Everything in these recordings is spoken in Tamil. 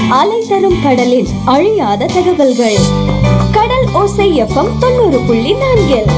அலை தரும் கடலின் அழியாத தகவல்கள் கடல் ஓசை எஃப்எம் தொண்ணூறு புள்ளி நான்கில்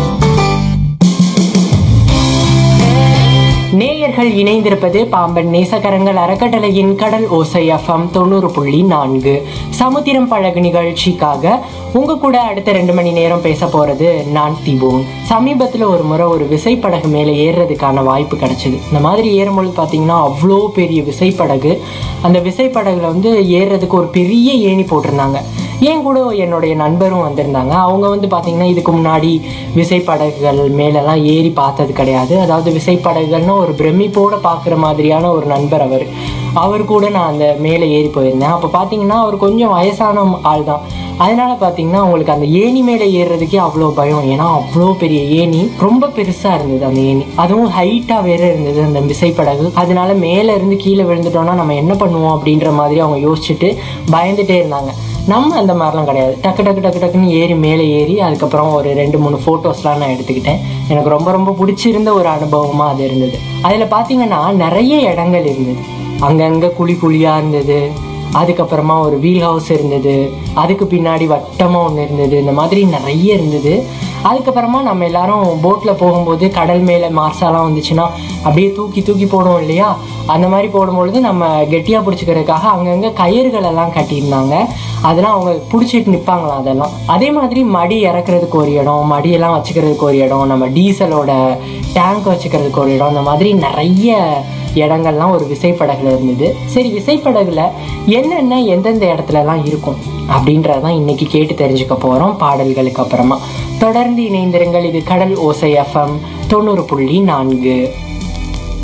நேயர்கள் இணைந்திருப்பது பாம்பன் நேசகரங்கள் அறக்கட்டளையின் கடல் ஓசை எஃப்எம் தொண்ணூறு புள்ளி நான்கு சமுத்திரம் பழகு நிகழ்ச்சிக்காக உங்க கூட அடுத்த ரெண்டு மணி நேரம் பேச போறது நான் திபோன் சமீபத்தில் ஒரு முறை ஒரு விசைப்படகு மேலே ஏறுறதுக்கான வாய்ப்பு கிடைச்சது இந்த மாதிரி ஏறும்பொழுது பார்த்தீங்கன்னா அவ்வளோ பெரிய விசைப்படகு அந்த விசைப்படகுல வந்து ஏறுறதுக்கு ஒரு பெரிய ஏணி போட்டிருந்தாங்க ஏன் கூட என்னுடைய நண்பரும் வந்திருந்தாங்க அவங்க வந்து பார்த்தீங்கன்னா இதுக்கு முன்னாடி விசைப்படகுகள் மேலெல்லாம் ஏறி பார்த்தது கிடையாது அதாவது விசைப்படகுகள்னு ஒரு பிரமிப்போட பார்க்குற மாதிரியான ஒரு நண்பர் அவர் அவர் கூட நான் அந்த மேலே ஏறி போயிருந்தேன் அப்போ பார்த்தீங்கன்னா அவர் கொஞ்சம் வயசான ஆள் தான் அதனால பார்த்தீங்கன்னா அவங்களுக்கு அந்த ஏணி மேலே ஏறுறதுக்கே அவ்வளோ பயம் ஏன்னா அவ்வளோ பெரிய ஏணி ரொம்ப பெருசாக இருந்தது அந்த ஏணி அதுவும் ஹைட்டாக வேற இருந்தது அந்த விசைப்படகு அதனால மேலே இருந்து கீழே விழுந்துட்டோம்னா நம்ம என்ன பண்ணுவோம் அப்படின்ற மாதிரி அவங்க யோசிச்சுட்டு பயந்துட்டே இருந்தாங்க நம்ம அந்த மாதிரிலாம் கிடையாது டக்கு டக்கு டக்கு டக்குன்னு ஏறி மேலே ஏறி அதுக்கப்புறம் ஒரு ரெண்டு மூணு ஃபோட்டோஸ்லாம் நான் எடுத்துக்கிட்டேன் எனக்கு ரொம்ப ரொம்ப பிடிச்சிருந்த ஒரு அனுபவமாக அது இருந்தது அதில் பார்த்தீங்கன்னா நிறைய இடங்கள் இருந்தது அங்கங்கே குழி குழியாக இருந்தது அதுக்கப்புறமா ஒரு வீல் ஹவுஸ் இருந்தது அதுக்கு பின்னாடி வட்டமாக ஒன்று இருந்தது இந்த மாதிரி நிறைய இருந்தது அதுக்கப்புறமா நம்ம எல்லாரும் போட்டில் போகும்போது கடல் மேலே மார்சாலாம் வந்துச்சுன்னா அப்படியே தூக்கி தூக்கி போடுவோம் இல்லையா அந்த மாதிரி போடும்பொழுது நம்ம கெட்டியாக பிடிச்சிக்கிறதுக்காக அங்கங்கே கயிறுகள் எல்லாம் கட்டியிருந்தாங்க அதெல்லாம் அவங்க பிடிச்சிட்டு நிற்பாங்களாம் அதெல்லாம் அதே மாதிரி மடி இறக்குறதுக்கு ஒரு இடம் மடியெல்லாம் வச்சுக்கிறதுக்கு ஒரு இடம் நம்ம டீசலோட டேங்க் வச்சுக்கிறதுக்கு ஒரு இடம் இந்த மாதிரி நிறைய இடங்கள்லாம் ஒரு விசைப்படகுல இருந்தது சரி விசைப்படகுல என்னென்ன எந்தெந்த இடத்துலலாம் இருக்கும் அப்படின்றதான் இன்னைக்கு கேட்டு தெரிஞ்சுக்க போகிறோம் பாடல்களுக்கு அப்புறமா தொடர்ந்து இணைந்திருங்கள் இது கடல் ஓசை எஃப்எம் தொண்ணூறு புள்ளி நான்கு